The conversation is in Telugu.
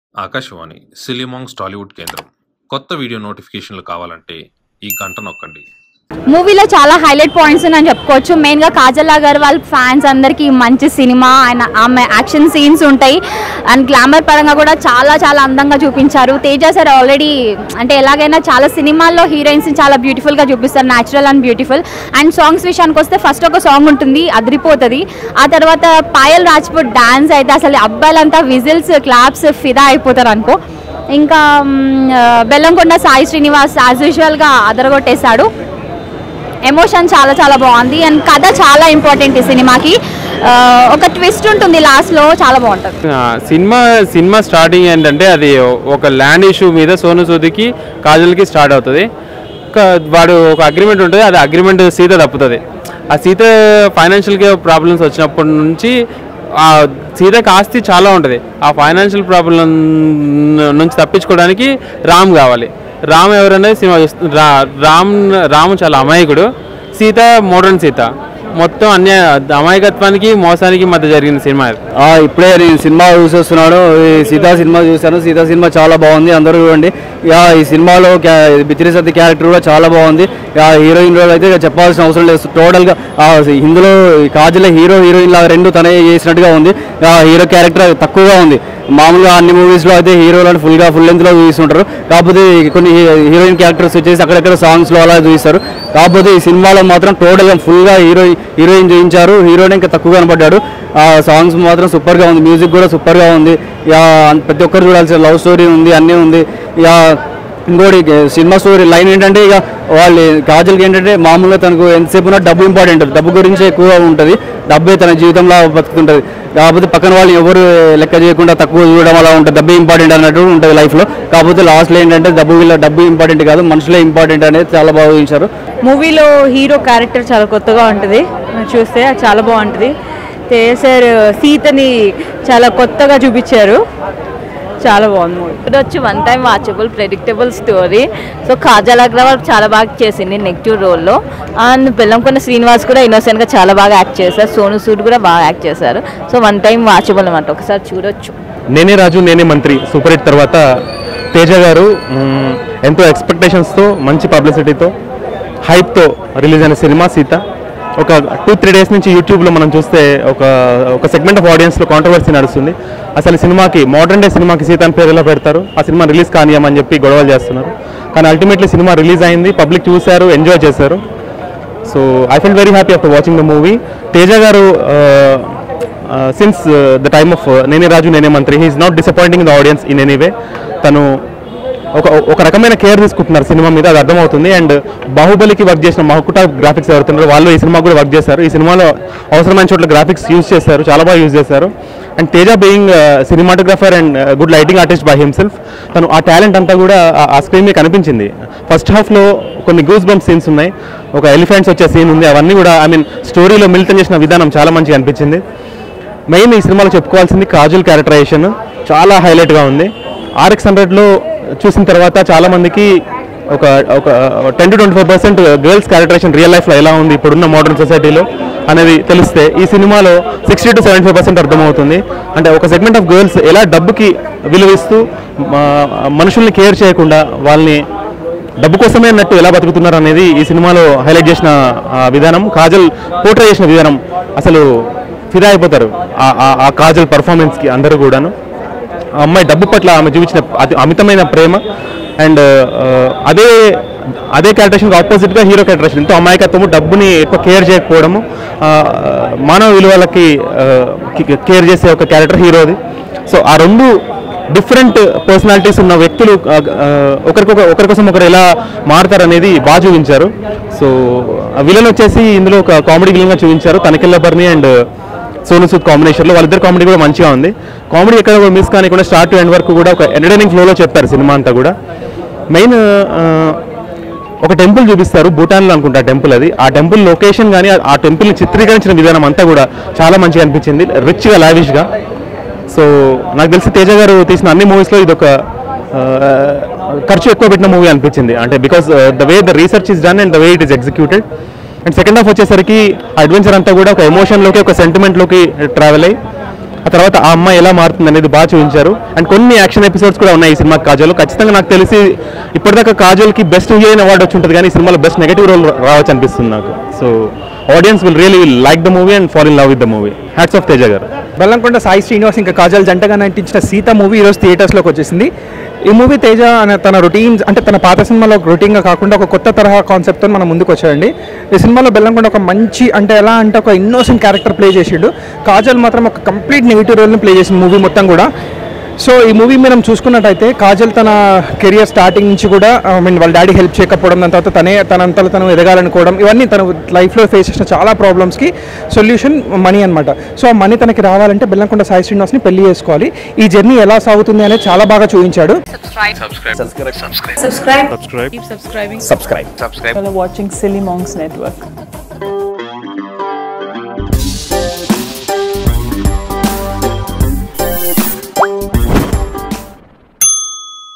ఆకాశవాణి సిలిమాంగ్స్ టాలీవుడ్ కేంద్రం కొత్త వీడియో నోటిఫికేషన్లు కావాలంటే ఈ గంట నొక్కండి మూవీలో చాలా హైలైట్ పాయింట్స్ అని చెప్పుకోవచ్చు మెయిన్గా కాజల్ అగర్వాల్ ఫ్యాన్స్ అందరికీ మంచి సినిమా అండ్ ఆమె యాక్షన్ సీన్స్ ఉంటాయి అండ్ గ్లామర్ పరంగా కూడా చాలా చాలా అందంగా చూపించారు తేజ సార్ ఆల్రెడీ అంటే ఎలాగైనా చాలా సినిమాల్లో హీరోయిన్స్ని చాలా బ్యూటిఫుల్గా చూపిస్తారు natural and beautiful and songs విషయానికి వస్తే ఫస్ట్ ఒక సాంగ్ ఉంటుంది అదిరిపోతుంది ఆ తర్వాత పాయల్ రాజ్పూట్ డాన్స్ అయితే అసలు అబ్బాయిలంతా విజిల్స్ క్లాప్స్ ఫిదా అయిపోతారు అనుకో ఇంకా మ్, ఆ, బెల్లంకొండ సాయి శ్రీనివాస్ యాజ్ యూజువల్గా అదరగొట్టేశాడు ఎమోషన్ చాలా చాలా బాగుంది అండ్ కథ చాలా ఇంపార్టెంట్ ఈ సినిమాకి ఆ, ఒక ట్విస్ట్ ఉంటుంది లాస్ట్లో చాలా బాగుంటుంది ఆ, సినిమా సినిమా స్టార్టింగ్ ఏంటంటే అది ఒక ల్యాండ్ ఇష్యూ మీద సోను సూదికి కాజల్కి స్టార్ట్ అవుతుంది ఒక వాడు ఒక అగ్రిమెంట్ ఉంటుంది అది అగ్రిమెంట్ సీత తప్పుతుంది ఆ సీత ఫైనాన్షియల్గా ప్రాబ్లమ్స్ వచ్చినప్పటి నుంచి ఆ సీతకి ఆస్తి చాలా ఉంటుంది ఆ ఫైనాన్షియల్ ప్రాబ్లం నుంచి తప్పించుకోవడానికి రామ్ కావాలి రామ్ ఎవరనేది సినిమా చూస్తు రా రామ్ రాము చాలా అమాయకుడు సీత మోడర్న్ సీత మొత్తం అన్య అమాయకత్వానికి మోసానికి మధ్య జరిగిన సినిమా ఇది. ఆ, ఇప్పుడే నేను సినిమా చూసేస్తున్నాను ఈ సీతా సినిమా చూశాను సీతా సినిమా చాలా బాగుంది అందరూ చూడండి ఇక ఈ సినిమాలో క్యా- బిత్రి సత్తి క్యారెక్టర్ కూడా చాలా బాగుంది ఇక హీరోయిన్ రోల్ అయితే ఇక చెప్పాల్సిన అవసరం లేదు టోటల్గా ఆ, ఇందులో ఈ కాజల్ హీరో హీరోయిన్ లాగా రెండు తనే చేసినట్టుగా ఉంది ఆ, హీరో క్యారెక్టర్ తక్కువగా ఉంది మామూలుగా అన్ని మూవీస్లో అయితే హీరోలను ఫుల్గా ఫుల్ లెంత్లో చూపిస్తుంటారు కాకపోతే ఈ కొన్ని హీరోయిన్ క్యారెక్టర్స్ వచ్చేసి అక్కడక్కడ సాంగ్స్లో అలా చూపిస్తారు కాకపోతే ఈ సినిమాలో మాత్రం టోటల్గా ఫుల్గా హీరో హీరోయిన్ చూపించారు హీరోయిన్ ఇంకా తక్కువ కనబడ్డాడు ఆ సాంగ్స్ మాత్రం సూపర్గా ఉంది మ్యూజిక్ కూడా సూపర్గా ఉంది ఇక ప్రతి ఒక్కరు చూడాల్సిన లవ్ స్టోరీ ఉంది అన్నీ ఉంది ఇక ఇంకోటి ఇక సినిమా స్టోరీ లైన్ ఏంటంటే ఇక వాళ్ళు కాజల్కి ఏంటంటే మామూలుగా తనకు ఎంతసేపు ఉన్నా డబ్బు ఇంపార్టెంట్ డబ్బు గురించి ఎక్కువగా ఉంటుంది డబ్బే తన జీవితంలో బతుకుతుంటుంది కాకపోతే పక్కన వాళ్ళు ఎవరు లెక్క చేయకుండా తక్కువ చూడడం అలా ఉంటుంది డబ్బే ఇంపార్టెంట్ అన్నట్టు ఉంటుంది లైఫ్లో కాకపోతే లాస్ట్లో ఏంటంటే డబ్బు వీళ్ళ డబ్బు ఇంపార్టెంట్ కాదు మనుషులే ఇంపార్టెంట్ అనేది చాలా బాగా చూపించారు మూవీలో హీరో క్యారెక్టర్ చాలా కొత్తగా ఉంటుంది చూస్తే అది చాలా బాగుంటుంది సార్ సీతని చాలా కొత్తగా చూపించారు చాలా బాగుంది మూవీ ఇది వచ్చి one time watchable predictable story so Kajal Agarwal చాలా బాగా చేసింది నెగిటివ్ రోల్లో అండ్ బెల్లంకొండ శ్రీనివాస్ కూడా innocent గా చాలా బాగా యాక్ట్ చేశారు సోను సూడ్ కూడా బాగా యాక్ట్ చేశారు సో వన్ టైం వాచబుల్ అనమాట ఒకసారి చూడొచ్చు నేనే రాజు నేనే మంత్రి సూపర్ హిట్ తర్వాత తేజ గారు మ్మ్, ఎంతో ఎక్స్పెక్టేషన్స్తో మంచి పబ్లిసిటీతో హైప్తో రిలీజ్ అయిన సినిమా సీత ఒక టూ త్రీ డేస్ నుంచి యూట్యూబ్లో మనం చూస్తే ఒక ఒక సెగ్మెంట్ ఆఫ్ ఆడియన్స్లో కాంట్రవర్సీ నడుస్తుంది అసలు ఈ సినిమాకి మోడర్న్ డే సినిమాకి సీత అని పేరు ఎలా పెడతారు ఆ సినిమా రిలీజ్ కానియమని చెప్పి గొడవలు చేస్తున్నారు కానీ అల్టిమేట్లీ సినిమా రిలీజ్ అయింది పబ్లిక్ చూశారు ఎంజాయ్ చేశారు so I feel very happy after watching the movie Teja garu since the time of Nene Raju Nene Mantri he's not disappointing the audience in any way తను ఒక ఒక రకమైన కేర్ తీసుకుంటున్నారు సినిమా మీద అది అర్థమవుతుంది అండ్ బాహుబలికి వర్క్ చేసిన మహకుటా గ్రాఫిక్స్ ఎవరుతున్నారో వాళ్ళు ఈ సినిమా కూడా వర్క్ చేశారు ఈ సినిమాలో అవసరమైన చోట్ల గ్రాఫిక్స్ యూజ్ చేశారు చాలా బాగా యూజ్ చేశారు and Teja being cinematographer and good lighting artist by himself తను ఆ టాలెంట్ అంతా కూడా ఆ- ఆ స్క్రీన్ మీద కనిపించింది ఫస్ట్ హాఫ్లో కొన్ని గూస్ బంప్ సీన్స్ ఉన్నాయి ఒక ఎలిఫెంట్స్ వచ్చే సీన్ ఉంది అవన్నీ కూడా ఐ మీన్ స్టోరీలో మిళితం చేసిన విధానం చాలా మంచిగా అనిపించింది మెయిన్ ఈ సినిమాలో చెప్పుకోవాల్సింది కాజుల్ క్యారెక్టరైజేషన్ చాలా హైలైట్గా ఉంది ఆర్ఎక్స్ హండ్రెడ్లో చూసిన తర్వాత చాలా మందికి ఒక ఒక ten to twenty five percent girls characterisation real లైఫ్లో ఎలా ఉంది ఇప్పుడున్న మోడర్న్ సొసైటీలో అనేది తెలిస్తే ఈ సినిమాలో sixty to seventy five percent అర్థమవుతుంది అంటే ఒక సెగ్మెంట్ ఆఫ్ గర్ల్స్ ఎలా డబ్బుకి విలువిస్తూ మా- మనుషుల్ని కేర్ చేయకుండా వాళ్ళని డబ్బు కోసమే అన్నట్టు ఎలా బతుకుతున్నారు అనేది ఈ సినిమాలో హైలైట్ చేసిన ఆ, విధానం కాజల్ పోట్రే చేసిన విధానం అసలు ఫిదా అయిపోతారు ఆ- ఆ- ఆ కాజల్ పర్ఫార్మెన్స్కి అందరూ కూడాను ఆ అమ్మాయి డబ్బు పట్ల ఆమె చూపించిన అతి అమితమైన ప్రేమ అండ్ అదే అదే క్యారెక్టరేషన్ ఆపోజిట్గా హీరో క్యారెక్టరేషన్ ఎంతో అమాయకత్వము డబ్బుని ఎక్కువ కేర్ చేయకపోవడము ఆ, మానవ విలువలకి కేర్ చేసే ఒక క్యారెక్టర్ హీరోది సో ఆ రెండు డిఫరెంట్ పర్సనాలిటీస్ ఉన్న వ్యక్తులు ఆ, ఆ, ఒకరికొక ఒకరి కోసం ఒకరు ఎలా మారుతారు అనేది బాగా చూపించారు సో విలన్ వచ్చేసి ఇందులో ఒక కామెడీ విలన్గా చూపించారు తనకెళ్ళ బర్ని అండ్ సోను సూద్ కాంబినేషన్లో వాళ్ళిద్దరు కామెడీ కూడా మంచిగా ఉంది కామెడీ ఎక్కడ కూడా మిస్ కానికుండా స్టార్ట్ టు ఎండ్ వరకు కూడా ఒక ఎంటర్టైనింగ్ ఫ్లోలో చెప్తారు సినిమా అంతా కూడా మెయిన్ ఒక టెంపుల్ చూపిస్తారు భూటాన్లో అనుకుంటా టెంపుల్ అది ఆ టెంపుల్ లొకేషన్ కానీ ఆ టెంపుల్ని చిత్రీకరించిన విధానం అంతా కూడా చాలా మంచిగా అనిపించింది రిచ్గా లావిష్గా సో నాకు తెలిసి తేజ గారు తీసిన అన్ని మూవీస్లో ఇది ఒక ఖర్చు ఎక్కువ పెట్టిన మూవీ అనిపించింది అంటే because the way the research is done and the way it is executed and second half వచ్చేసరికి అడ్వెంచర్ అంతా కూడా ఒక ఎమోషన్లోకి ఒక సెంటిమెంట్లోకి ట్రావెల్ అయ్యి ఆ తర్వాత ఆ అమ్మాయి ఎలా మారుతుంది అనేది బాగా చూపించారు అండ్ కొన్ని యాక్షన్ ఎపిసోడ్స్ కూడా ఉన్నాయి ఈ సినిమా కాజల్ ఖచ్చితంగా నాకు తెలిసి ఇప్పటిదాకా కాజల్కి బెస్ట్ హీరోయిన్ అవార్డు వచ్చి ఉంటుంది కానీ ఈ సినిమాలో బెస్ట్ నెగటివ్ రోల్ రావచ్చు అనిపిస్తుంది నాకు so audience will really will like the movie and fall in love with the movie hats off Teja garu Bellamkonda Sai Srinivas ఇంకా కాజల్ జంటగా నటించిన సీత మూవీ ఈరోజు థియేటర్స్లోకి వచ్చేసింది ఈ మూవీ తేజ అనే తన రొటీన్ అంటే తన పాత సినిమాలో రొటీన్గా కాకుండా ఒక కొత్త తరహా కాన్సెప్ట్తో మన ముందుకు వచ్చాడండి ఈ సినిమాలో బెల్లంకొండ ఒక మంచి అంటే ఎలా అంటే ఒక ఇన్నోసెంట్ క్యారెక్టర్ ప్లే చేసిండు కాజల్ మాత్రం ఒక కంప్లీట్ నెగిటివ్ రోల్ని ప్లే చేసింది మూవీ మొత్తం కూడా సో ఈ మూవీ మనం చూసుకున్నట్టయితే కాజల్ తన కెరియర్ స్టార్టింగ్ నుంచి కూడా ఐ మీన్ వాళ్ళ డాడీ హెల్ప్ చేయకపోవడం దాని తర్వాత తనే తన అంతలో తను ఎదగాలనుకోవడం ఇవన్నీ తన లైఫ్లో ఫేస్ చేసిన చాలా ప్రాబ్లమ్స్కి సొల్యూషన్ మనీ అనమాట సో ఆ మనీ తనకి రావాలంటే బెల్లంకొండ సాయి శ్రీనివాస్ని పెళ్లి చేసుకోవాలి ఈ జర్నీ ఎలా సాగుతుంది అనేది చాలా బాగా చూపించాడు watching Silly Monks Network.